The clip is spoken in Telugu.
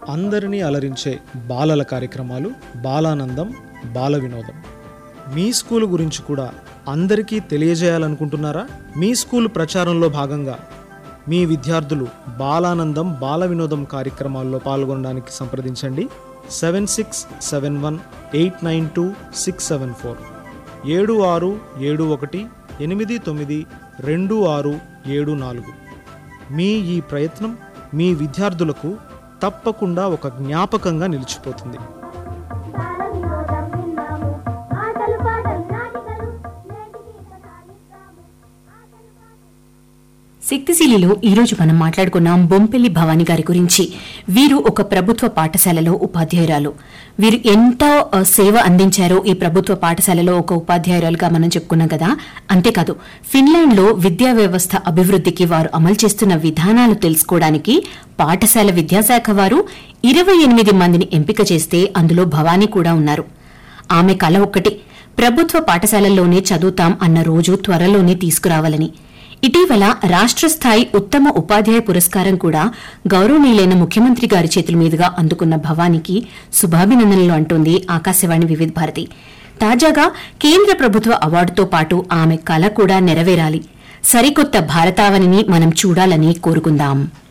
అందరినీ అలరించే బాలల కార్యక్రమాలు బాలానందం బాల వినోదం మీ స్కూల్ గురించి కూడా అందరికీ తెలియజేయాలనుకుంటున్నారా మీ స్కూల్ ప్రచారంలో భాగంగా మీ విద్యార్థులు బాలానందం బాల వినోదం కార్యక్రమాల్లో పాల్గొనడానికి సంప్రదించండి seven six seven one eight nine two six seven four ఏడు ఆరు ఏడు ఒకటి ఎనిమిది తొమ్మిది రెండు ఆరు ఏడు నాలుగు మీ ఈ ప్రయత్నం మీ విద్యార్థులకు తప్పకుండా ఒక జ్ఞాపకంగా నిలిచిపోతుంది బాలవినోదం విన్నాము ఆటలు పాటలు నాటికలు నేటికి సాగిస్తాము ఆటలు పాటలు శక్తిశీలిలో ఈరోజు మనం మాట్లాడుకున్నాం బొంపెల్లి భవాని గారి గురించి వీరు ఒక ప్రభుత్వ పాఠశాలలో ఉపాధ్యాయురాలు వీరు ఎంతో ఆ, సేవ అందించారో ఈ ప్రభుత్వ పాఠశాలలో ఒక ఉపాధ్యాయురాలుగా మనం చెప్పుకున్నాం కదా అంతేకాదు ఫిన్లాండ్ లో విద్యా వ్యవస్థ అభివృద్ధికి వారు అమలు చేస్తున్న విధానాలు తెలుసుకోవడానికి పాఠశాల విద్యాశాఖ వారు ఇరవై ఎనిమిది మందిని ఎంపిక చేస్తే అందులో భవానీ కూడా ఉన్నారు ఆమె కల ఒక్కటి ప్రభుత్వ పాఠశాలల్లోనే చదువుతాం అన్న రోజు త్వరలోనే తీసుకురావాలని ఇటీవల రాష్ట్ర స్థాయి ఉత్తమ ఉపాధ్యాయ పురస్కారం కూడా గౌరవనీయులైన ముఖ్యమంత్రి గారి చేతుల మీదుగా అందుకున్న భవానికి శుభాభినందనలు అంటోంది ఆకాశవాణి వివిధ భారతి తాజాగా కేంద్ర ప్రభుత్వ అవార్డుతో పాటు ఆమె కల కూడా నెరవేరాలి సరికొత్త భారతావనిని మనం చూడాలని కోరుకుందాం